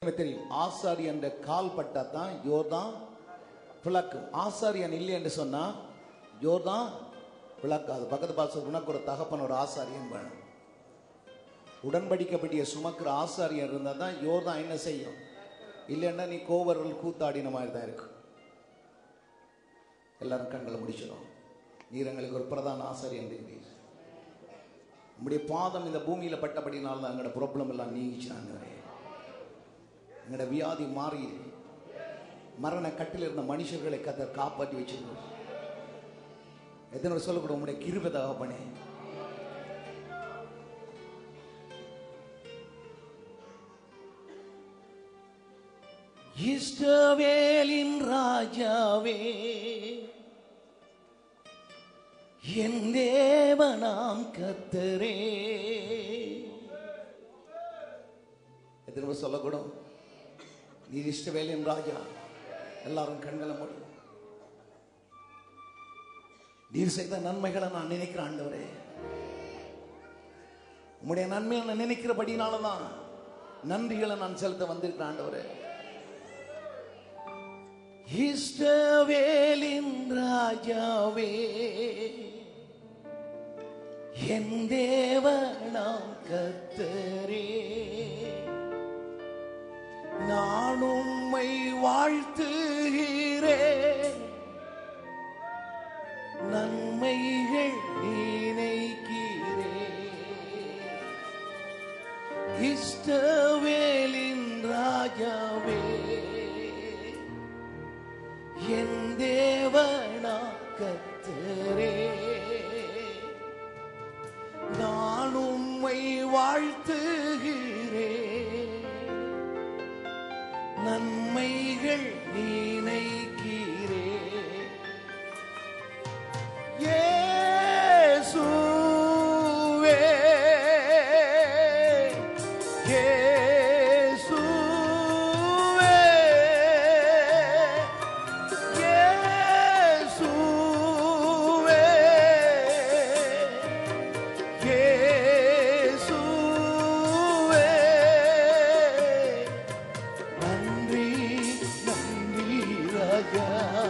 தெரியும் ஆசாரியன் கால் பட்டா தான் யோர்தான் பிளக்கும் ஆசாரியன் இல்லை என்று சொன்னா யோர்தான் பிளக்காது பக்கத்து பாச உனக்கு ஒரு தகப்பன் ஒரு ஆசாரியன் வேணும் உடன்படிக்கப்பட்டிய சுமக்கிற ஆசாரியன் இருந்தால் தான் யோர்தான் என்ன செய்யும் இல்லைன்னா நீ கோவர்கள் கூத்தாடின மாதிரி தான் இருக்கும் எல்லாரும் கண்களை முடிச்சிடும் நீர் எங்களுக்கு ஒரு பிரதான ஆசாரியன் இருக்கிறீர் உம்முடைய பாதம் இந்த பூமியில பட்டபடினால தான் எங்களோட ப்ராப்ளம் எல்லாம் நீங்கிச்சாங்க எங்களோட வியாதி மாறி மரண கட்டில் இருந்த மனுஷர்களை கத்த காப்பாற்றி வச்சிருக்கோம் எத்தனை சொல்லக்கூட உங்களுடைய கிருப தகப்பனே இஷ்டவேலின் ராஜாவே என் தேவனாம் கத்தரே எத்தனை சொல்லக்கூடும் நீ இஷ்டவேலின் ராஜா எல்லாரும் கண்களை மூடி நீர் செய்த நன்மைகளை நான் நினைக்கிறேன் ஆண்டவரே உம்முடைய நன்மையை நான் நினைக்கிறபடினால தான் நன்றிகளை நான் செலுத்த வந்திருக்கிறேன் ஆண்டவரே இஷ்டவேலின் ராஜாவே என் தேவனாம் கத்தரே நான் உம்மை வாழ்த்துகிறேன் நன்மைகள் நினைக்கிறேன் இஷ்டவேலின் ராஜாவே என் தேவனா கத்தரே நான் உம்மை வாழ்த்துகிறேன் நன்மைகள் நினைக்கிறேன் இயேசுவே இயேசுவே இயேசுவே இயேசுவே நன்றி நன்றி ராஜா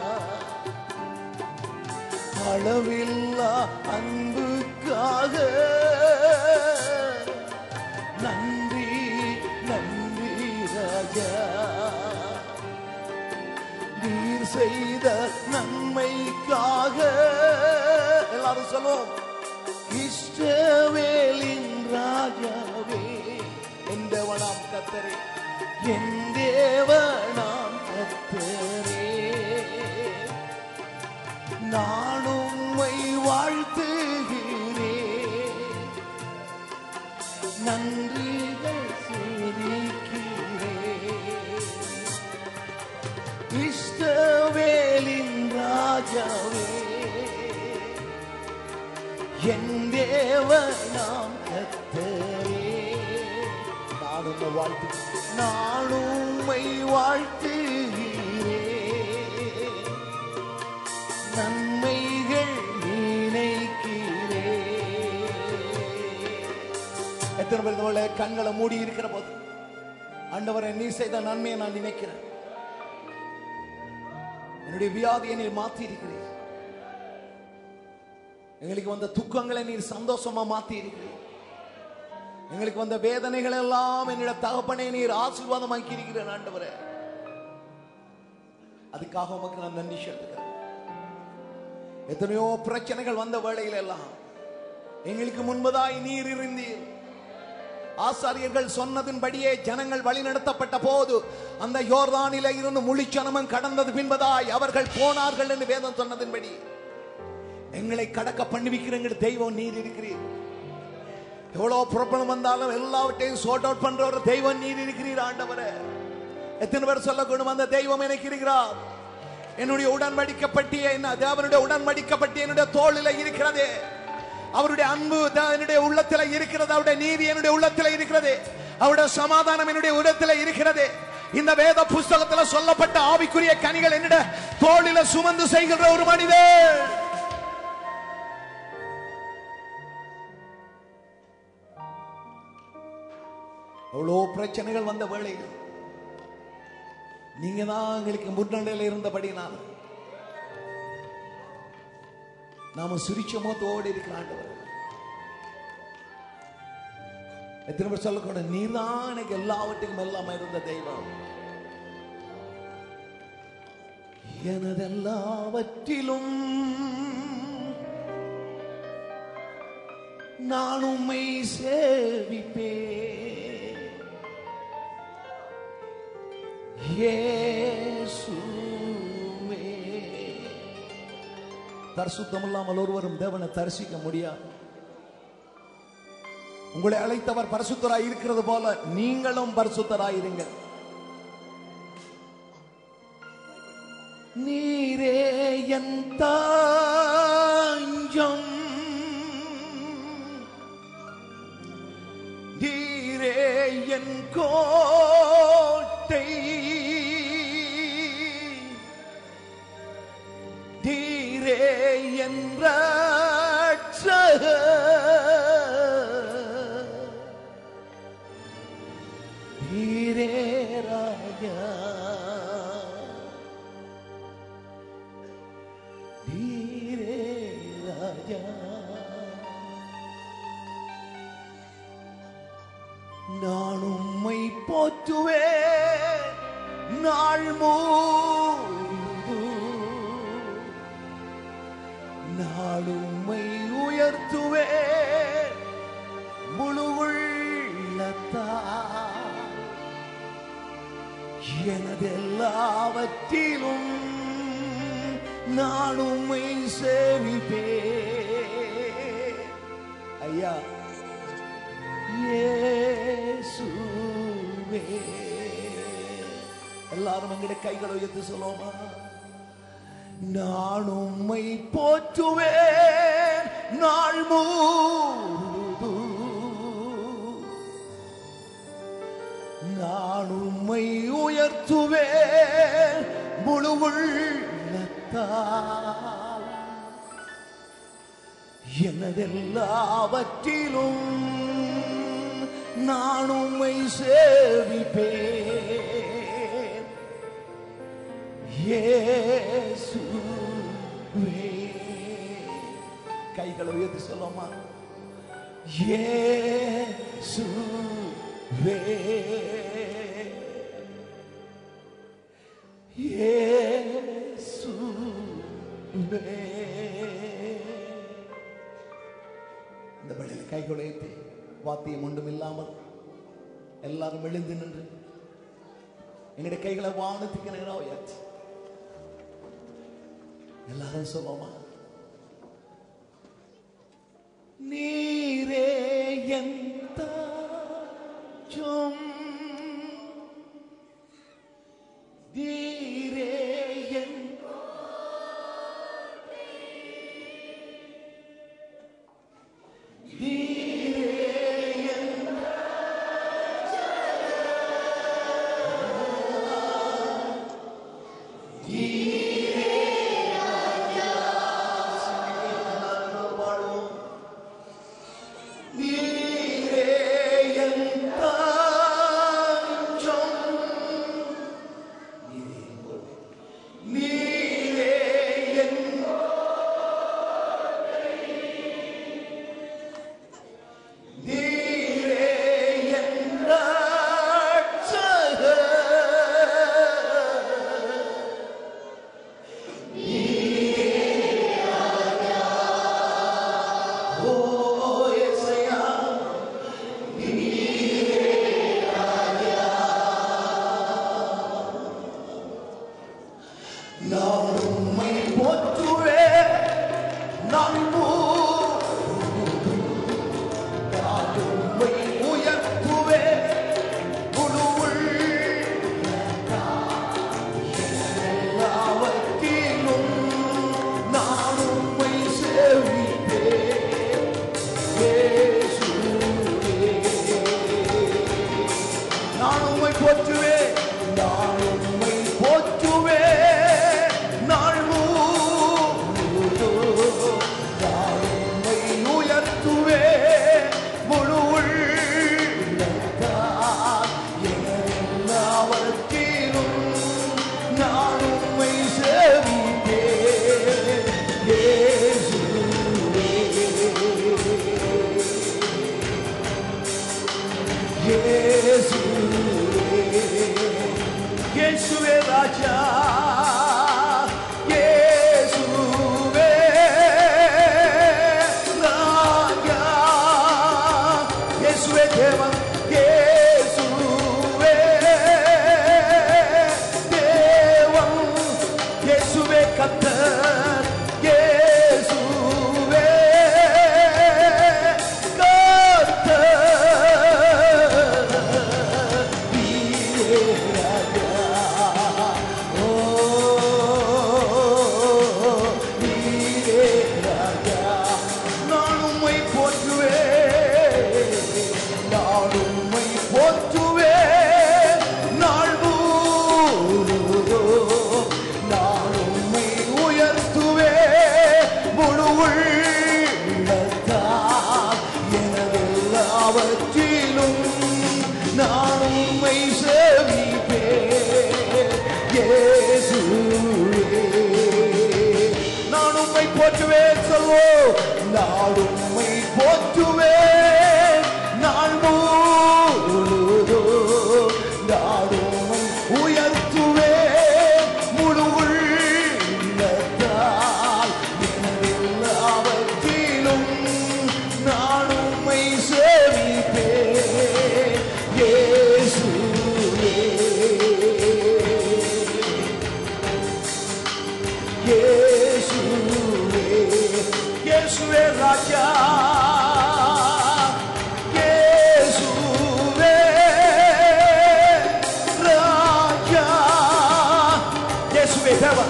அளவில்லா அன்புக்காக நன்றி நன்றி ராஜா நீர் செய்த நன்மைக்காக எல்லாரும் சொல்லுவோம் இஷ்டவேலின் ராஜாவே என் தேவனாம் கத்தரே என் தேவனாம் கத்தரே நான் உம்மை வாழ்த்துகிறேன் நன்றிகள் சுரிக்கிறேன் இஷ்டவேலின் ராஜாவே என் தேவனாம் கத்தரே நான் உம்மை வாழ்த்து நான் உம்மை வாழ்த்துகிறேன் நன்மைகள் நினைக்கிறேன் எத்தனை பேர் இந்த வேளை கண்களை மூடி இருக்கிற போது ஆண்டவரை நீ செய்த நன்மையை நான் நினைக்கிறேன் என்னுடைய வியாதியை நீர் மாத்தி இருக்கிறீர் எங்களுக்கு வந்த துக்கங்களை நீர் சந்தோஷமா மாத்தி இருக்கிறீர் எங்களுக்கு வந்த வேதனைகள் எல்லாம் என்னுடைய தகப்பனை நீர் ஆசீர்வாதமாக்கி இருக்கிறேன் ஆண்டவரே அதுக்காக உமக்கு நான் நன்றி செலுத்துகிறேன் எத்தனையோ பிரச்சனைகள் வந்த வேளையில எல்லாம் எங்களுக்கு முன்பதாய் நீர் இருந்தீர் ஆசாரியர்கள் சொன்னதின்படியே ஜனங்கள் வழிநடத்தப்பட்ட போது அந்த யோர்தானில இருந்து முழிச்சனமும் கடந்தது பின்பதாய் அவர்கள் போனார்கள் என்று வேதம் சொன்னதின்படி எங்களை கடக்க பண்ணுவிக்கிற எங்கள் தெய்வம் நீர் இருக்கிறீர் எவ்வளவு ப்ராப்ளம் வந்தாலும் எல்லாவற்றையும் சோர்ட் அவுட் பண்ற ஒரு தெய்வம் நீர் இருக்கிறீர் ஆண்டவரே எத்தனை பேர் சொல்லக்கூடும் அந்த தெய்வம் எனக்கு இருக்கிறார் என்னுடைய உடன்படிக்கப்பட்டிய என்ன தேவனுடைய உடன்படிக்கப்பட்டிய என்னுடைய தோளில இருக்கிறது அவருடைய அன்பு த- என்னுடைய உள்ளத்துல இருக்கிறது அவருடைய நீதி என்னுடைய உள்ளத்துல இருக்கிறது அவருடைய சமாதானம் என்னுடைய உள்ளத்துல இருக்கிறது இந்த வேத புஸ்தகத்துல சொல்லப்பட்ட ஆவிக்குரிய கனிகள் என்னுடைய தோளில சுமந்து செய்கின்ற ஒரு மனிதர் அவ்வளோ பிரச்சனைகள் வந்த வேளையில் நீங்க தான் எங்களுக்கு முன்னணியில் இருந்தபடி நான் நாம சிரிச்ச முகத்தோடு இருக்கிற ஆண்டவர் எத்தனை பேர் சொல்லக்கூடாது நீதான் எனக்கு எல்லாவற்றுக்கும் எல்லாமே இருந்த தெய்வம் எனதெல்லாவற்றிலும் நான் உம்மை சேவிப்பேன் இயேசுவே பரிசுத்தம் இல்லாமல் ஒருவரும் தேவனை தரிசிக்க முடியாது உங்களை அழைத்தவர் பரிசுத்தராய் இருக்கிறது போல நீங்களும் பரிசுத்தராயிருங்க நீரே என் தாஞ்சம் நீரே என் கோட்டை நீரே என் ரட்சகர். நீரே ராஜா நீரே ராஜா நான் உம்மை போற்றுவேன் நாள் முழுதும். நான் உம்மை உயர்த்துவேன் முழு உள்ளத்தால். எனதெல்லாவற்றிலும் நான் உம்மை சேமிப்பேன் ஐயா இயேசுவே எல்லாரும் எங்களுடைய கைகளை உயர்த்தி சொல்லுவோமா நான் உம்மை போற்றுவேன் நாள் முழுதும் நான் உம்மை உயர்த்துவேன் முழு உள்ளத்தால் எனதெல்லாவற்றிலும் நான் உம்மை சேவிப்பேன் இயேசுவே கைகளை உயர்த்தி சொல்லுமா இயேசுவே இயேசுவே இந்த வேளையில் கைகளை உயர்த்தி வாத்தியம் ஒன்றும் இல்லாமல் எல்லாரும் எழுந்து நின்று எங்களுடைய கைகளை வானத்துக்கு நேரா உயர்த்தி எல்லாரும் சொல்லுவோமா நீரே என் தாஜம் நீரே என் நீரே என் இயேசுவே ராஜா இயேசுவே ராஜா இயேசுவே தேவன் இயேசுவே தேவன் இயேசுவே கத்தர் இயேசுவே கத்தர் நீரே ராஜா ஓ நீரே ராஜா நான் உம்மை போற்றுவேன் நான் உம்மை போற்றுவேன் நாள் முழுவதும் நான் உம்மை உயர்த்துவேன் முழு உள்ளத்தால் எனதெல்லாவற்றிலும் நான் உம்மை சேவிப்பேன் இயேசுவே நான் உம்மை போற்றுவேன் சொல்வோம் நான் உம்மை போற்றுவேன் நான் முழுவதும் நான் உம்மை உயர்த்துவேன் முழு உள்ளத்தால் எனதெல்லாவற்றிலும் நான் உம்மை சேவிப்பேன் இயேசுவே இயேசுவே இயேசுவே ராஜா இயேசுவே ராஜா இயேசுவே தேவன்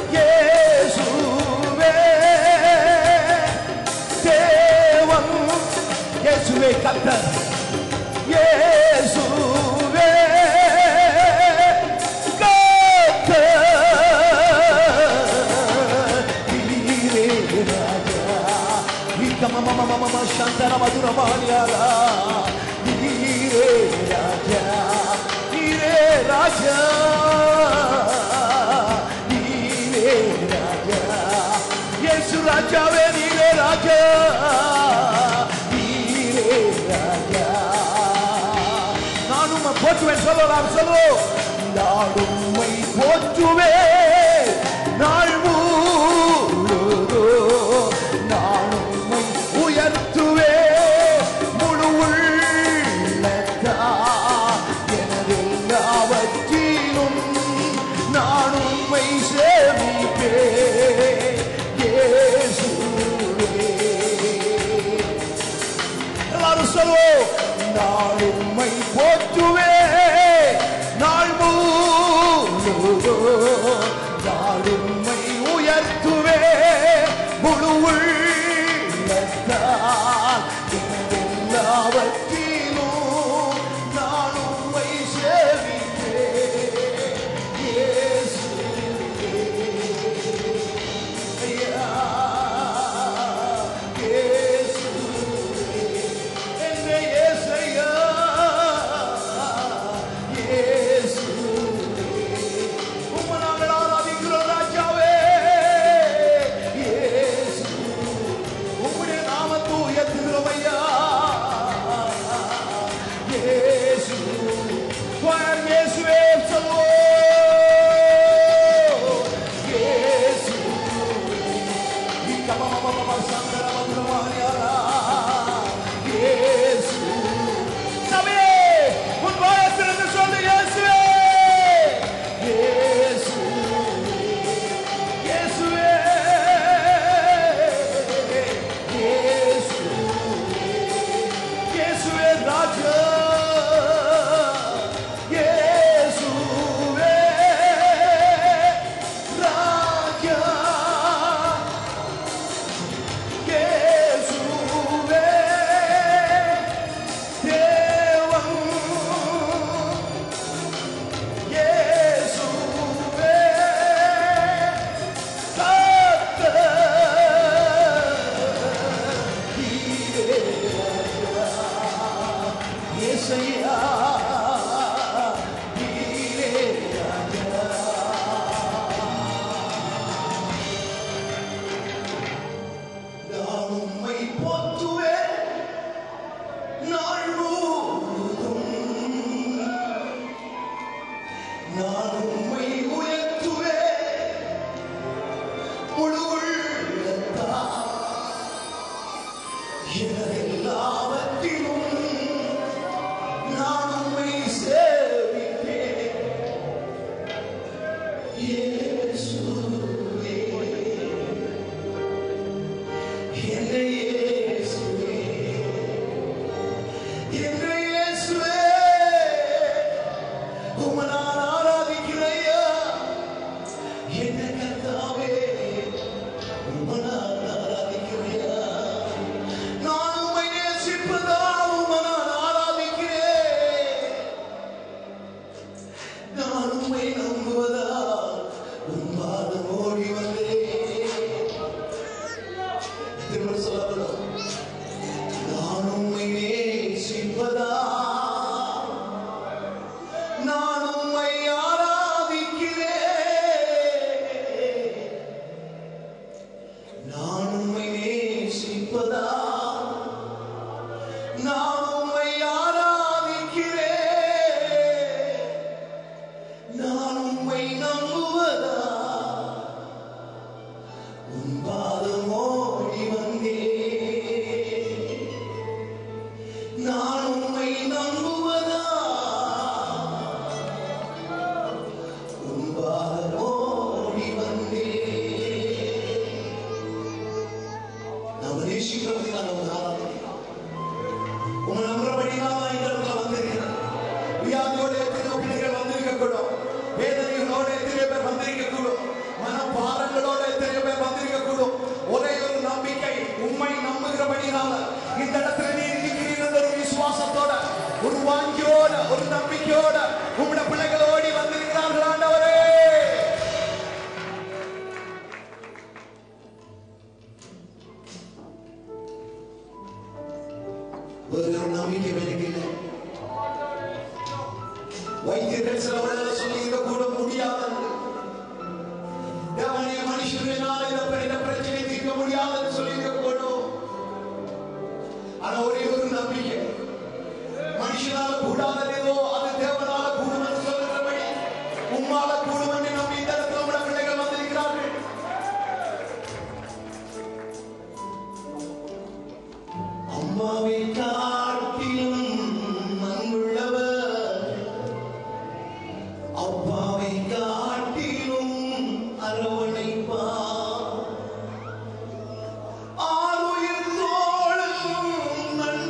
இயேசுவே தேவன் இயேசுவே கர்த்தர் இயேசுவே கர்த்தர் நீரே ராஜா இக்கமமமமமம சந்தன மதுரமானியாரா நீரே ராஜா நீரே ராஜா நீரே ராஜா இயேசு ராஜாவே நீரே ராஜா நீரே ராஜா நான் உம்மை போற்றுவேன் சொல்லலாம் சொல்லுவோம் நான் உம்மை போற்றுவேன் நாள் முழுவதும் நான் உம்மை உயர்த்துவேன் முழு உள்ளத்தால் எனதெல்லாவற்றிலும் நான் உம்மை சேவிப்பேன் இயேசுவே எல்லாரும் சொல்லுவோம் நான் உம்மை போற்றுவேன் நாள் முழுவதும் நான் உம்மை நான் உம்மை உயர்த்துவேன் முழு உள்ளத்தால். எனதெல்லாவற்றிலும் நான் உம்மை சேவிப்பேன். இயேசுவே. என்னை இயேசுவே. என்னை இயேசுவே. உம்மை நான் ஆராதிக்கிறேயா. என்னை கர்த்தாவே, உம்மை நான் ஆராதிக்கிறேயா. நான் உம்மை நேசிப்பதால் உம்மை நான் ஆராதிக்கிறேன். நான் உம்மை நம்புவதால் உம் பாதம் ஓடி வந்தேன். திரும்ப சொல்லப்படும் நான் உம்மை நேசிப்பதால் நான் உம்மை ஆராதிக்கிறேன் நான் உம்மை நேசிப்பதால் நான் உம்மை ஆராதிக்கிறேன் நான் உம்மை நம்புவதா உன் பாதம் ஓடி வந்தேன் நான் உம்மை நம்புவதா உன் பாதம் ஓடி வந்தேன் நாம் நேசிக்கிறவர்கள் நான் உங்களை ஆராதிக்கிறோம் உங்களை நம்புறபடிதான் நான் இந்த இடத்துல வந்திருக்கிறேன் வியாதியோட எத்தனையோ பிள்ளைகள் வந்திருக்கக்கூடும் வேதனைகளோட எத்தனையோ பேர் வந்திருக்கக்கூடும் மனபாரங்களோட எத்தனையோ பேர் வந்திருக்கக்கூடும் ஒரே ஒரு நம்பிக்கை உண்மை நம்புகிறபடினால இந்த இடத்துல நீ இருக்கிறீர்கள் ஒரு விசுவாசத்தோட ஒரு வாங்கியோட ஒரு நம்பிக்கையோட உங்களுடைய பிள்ளைகள் ஓடி வந்திருக்கிறார்கள் ஆண்டவரே ஒரு நம்பிக்கை வெளியில வைத்தியர்கள் சிலவர்கள் சொல்லி இருக்க கூட முடியாதது தேவனே மனுஷனால இந்த பிர- இந்த பிரச்சனை தீர்க்க முடியாதுன்னு சொல்லி இருக்க கூடும் ஆனா ஒரே ஒரு நம்பிக்கை மனுஷனால கூடாதது ஏதோ அது தேவனால கூடும் என்று சொல்லுகிறபடி உம்மால கூடும் என்று நம்பி இந்த இடத்துல உள்ள பிள்ளைகள் வந்திருக்கிறார்கள் அம்மாவை காட்டிலும் அன்புள்ளவர் அப்பாவை காட்டிலும் அரவணைப்பார் ஆறுயிர் தோளும் நண்பர்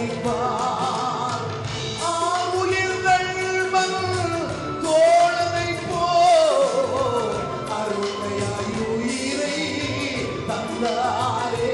அரவணைப்பார் ஆறுயிர்கள் தோழனைப் போல் அருமையாய் உயிரை தந்தாரே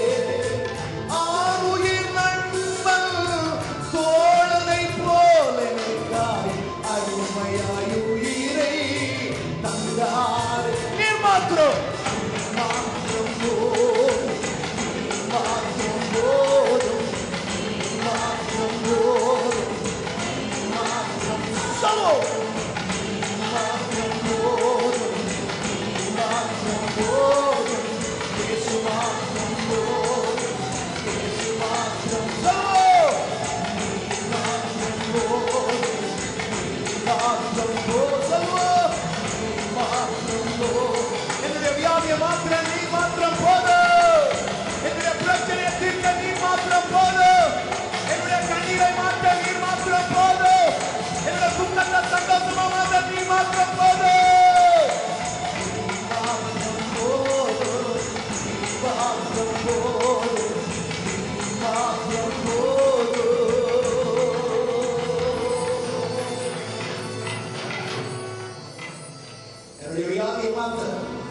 ஆறுயிர் நண்பன் தோழனைப் போல எனக்காய் அருமையாய் உயிரை தந்தாரே நீர் மாத்திரம் நீர் மாத்திரம் போதும் நீர் மாத்திரம் போதும் நீர் மாத்திரம் போதும் நீர் மாத்திரம் சமோ நீர் மாத்திரம் போதும் நீர் மாத்திரம் போதும் இயேசு மாத்திரம் போதும் இயேசு மாத்திரம் சமோ நீர் மாத்திரம் போதும் நீர் மாத்திரம் போதும் சமோ நீர் மாத்திரம் போதும் என்னுடைய வியாதியை மாத்திர நீ மாத்திரம் போதும் என்னுடைய பிரச்சனையை தீர்க்க நீ மாத்திரம் போதும் என்னுடைய கண்ணீரை மாற்ற நீ மாத்திரம் போதும் என்னுடைய துக்கத்தை சந்தோஷமா மாற்ற நீ மாத்திரம் போதும் நீ மாத்திரம் போதும் நீ மாத்திரம் போதும் நீ மாத்திரம் போதும் என்னுடைய வியாதியை மாற்ற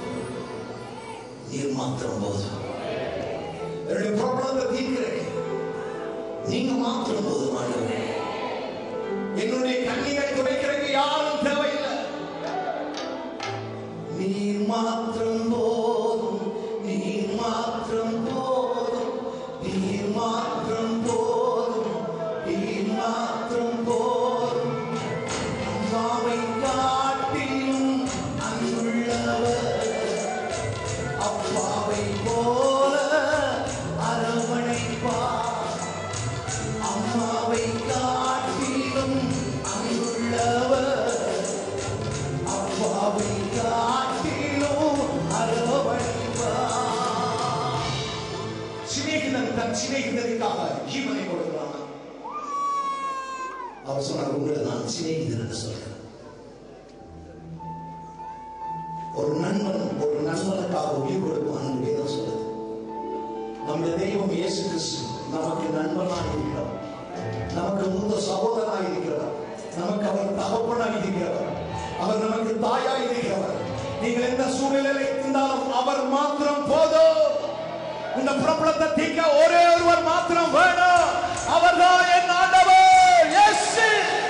நீர் மாத்திரம் போதும் என்னுடைய ப்ராப்ளத்தை தீர்க்கிறேன் நீங்க மாத்திரம் போதும் ஆண்டவரே என்னுடைய கண்ணீரை துடைக்கிறதுக்கு யாரும் தேவையில்லை நீர் மாத்திரம் போதும் நீர் மாத்திரம் போதும் நீர் மாத்திரம் போதும் நீர் மாத்திரம் போதும் அம்மாவை காட்டிலும் அன்புள்ளவர் அப்பாவை போல அரவணைப்பார் அம்மாவை காட்டிலும் அன்புள்ளவர் அப்பாவை காட்டிலும் அரவணைப்பார் சிநேகிதன் தன் சிநேகிதனுக்காக ஜீவனை கொடுக்கிறான் அவர் சொன்னார் உங்களை நான் சிநேகிதன் என்று சொல்றேன் ஒரு நண்பன் ஒரு நண்பனுக்காக உயிர் கொடுப்பான் என்று வேதம் சொல்லுது நம்முடைய தெய்வம் இயேசு கிறிஸ்து நமக்கு நண்பனாக இருக்கிறவர் நமக்கு மூத்த சகோதரனாக இருக்கிறவர் நமக்கு அவர் தகப்பனாக இருக்கிறவர் அவர் நமக்கு தாயாய் இருக்கிறவர் நீங்கள் எந்த சூழ்நிலையில் இருந்தாலும் அவர் மாத்திரம் போதும் இந்த பிரபலத்தை தீர்க்க ஒரே ஒருவர் மாத்திரம் வேணும் அவர்தான் என் ஆண்டவர் இயேசு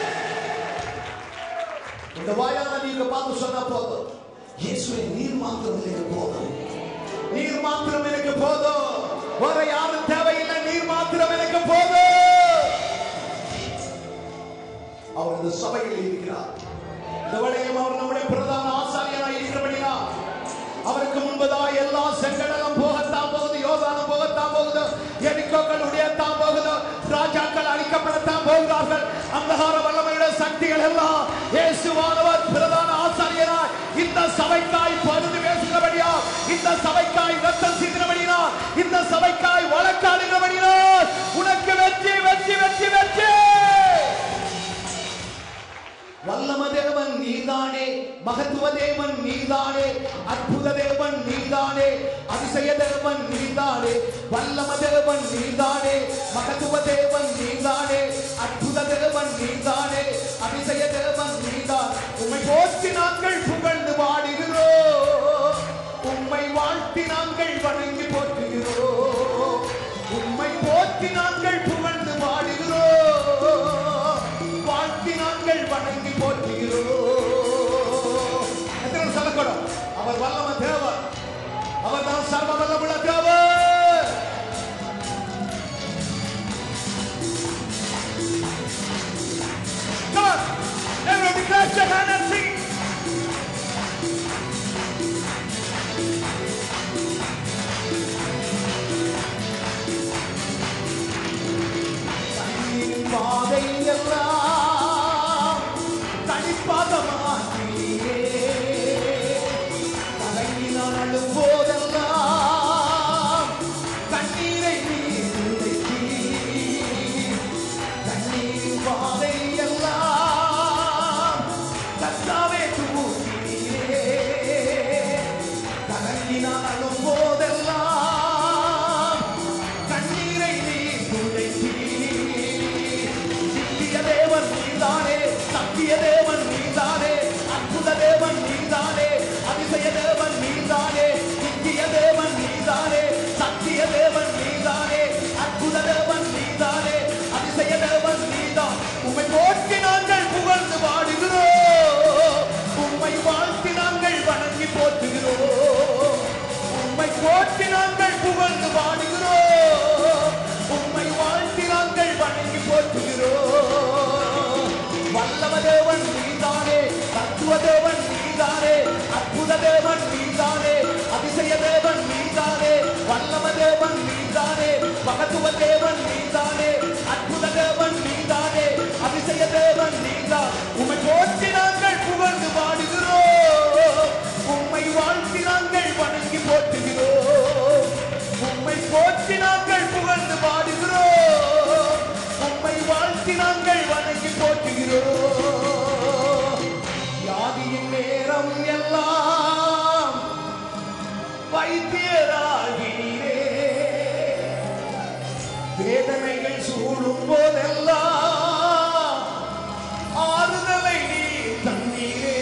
இந்த வாயால நீங்க பார்த்து சொன்னா போதும் இயேசுவை நீர் மாத்திரம் எனக்கு போதும் நீர் மாத்திரம் எனக்கு போதும் வேற யாரும் தேவையில்லை நீர் மாத்திரம் எனக்கு போதும் அவர் இந்த சபையில் இருக்கிறார் இந்த வேளையிலும் அவர் நம்முடைய பிரதான ஆசாரியராய் இருக்கிறபடியா அவருக்கு முன்பதாக எல்லா செங்கடலும் போகத்தான் போகுது யோகானம் போகத்தான் போகுது எரிக்கோக்கள் உடையத்தான் போகுது ராஜாக்கள் அழிக்கப்படத்தான் போகிறார்கள் அந்தகார வல்லமையுடைய சக்திகள் எல்லாம் இயேசுவானவர் பிரதான ஆசாரியராய் இந்த சபைக்காய் பருது பேசுகிறபடியா இந்த சபைக்காய் ரத்தம் சிந்தினபடியா இந்த சபைக்காய் வழக்காடுகிறபடியா உனக்கு வெற்றி வெற்றி வெற்றி வெற்றி வல்லம தேவன் நீதானே மகத்துவ தேவன் நீதானே அற்புத தேவன் நீதானே அதிசய தேவன் நீதானே வல்லம தேவன் நீதானே மகத்துவ தேவன் நீதானே அற்புத தேவன் நீதானே அதிசய தேவன் நீதான் உம்மை போற்றி நாங்கள் புகழ்ந்து பாடுகிறோம் உம்மை வாழ்த்தி நாங்கள் வணங்கி போற்றுகிறோம் உம்மை போற்றி நாங்கள் புகழ்ந்து பாடுகிறோம் வாழ்த்தி நாங்கள் வணங்கி போற்றுகிறோம் எத்தனை பேர் சொல்லக்கூடும் அவர் வல்லம தேவர் அவர் தான் சர்வ வல்லமுள்ள தேவர் Come on, everybody clap your hand and sing. கண்ணீரின் பாதை எல்லாம் தனிப்பாதமாக்கியே கலங்கினான் அழும் போதெல்லாம் கண்ணீரை நீர் துடைத்தீ. கண்ணீரின் பாதை எல்லாம் கத்தாவே தூக்கியே கலங்கினான் அழும் போதெல்லாம் கண்ணீரை நீ துடைத்தீர் தேவன் நீதானே நித்திய தேவன் நீதானே சத்திய தேவன் நீதானே அற்புத தேவன் நீதானே அதிசய தேவன் நீதான் உம்மை போற்றி நாங்கள் புகழ்ந்து பாடுகிறோம் உம்மை வாழ்த்தி நாங்கள் வணங்கி போற்றுகிறோம் உம்மை போற்றி நாங்கள் புகழ்ந்து பாடுகிறோம் உம்மை வாழ்த்தி நாங்கள் வணங்கி போற்றுகிறோம் வல்லவ தேவன் நீதானே தத்துவ தேவன் நீதானே அற்புத தேவன் நீதானே அதிசய தேவன் நீதானே வல்லவ தேவன் நீதானே மகத்துவ தேவன் நீதானே அற்புத தேவன் நீதானே அதிசய தேவன் நீதான் உம்மை போற்றி நாங்கள் புகழ்ந்து பாடுகிறோம் உம்மை வாழ்த்தி நாங்கள் வணங்கி போற்றுகிறோம் உம்மை போற்றி நாங்கள் புகழ்ந்து பாடுகிறோம் உம்மை வாழ்த்தி நாங்கள் வணங்கி போற்றுகிறோம் வியாதியின் நேரம் எல்லாம் வைத்தியராகிறீரே வேதனைகள் சூழும் போதெல்லாம் ஆறுதலை நீ தண்ணீரே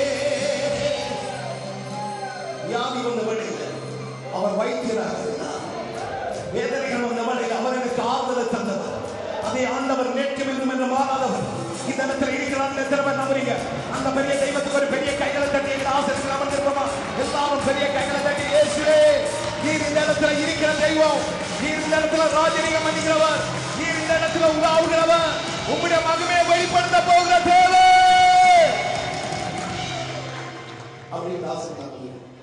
வியாதி வந்த வழியில் அவர் வைத்தியராக இருந்தார் வேதனைகள் வந்த வழியில் அவர் எனக்கு ஆறுதலை தந்தவர் அதை ஆண்டவர் நேற்று வேண்டும் என்று மாறாதவர் இந்த இடத்துல இருக்கிறார் திறமை நம்புறீங்க அந்த பெரிய தெய்வத்துக்கு ஒரு பெரிய கைகளை தட்டி எங்க ஆசிரியர்கள் அமர்ந்திருப்போமா எல்லாரும் பெரிய கைகளை தட்டி இயேசுவே நீர் இந்த இடத்துல இருக்கிற தெய்வம் நீர் இந்த இடத்துல ராஜரீகம் பண்ணிக்கிறவர் நீர் இந்த இடத்துல உலாவுகிறவர் உங்களுடைய மகமையை வெளிப்படுத்த போகிற தேவை அப்படின்னு ஆசை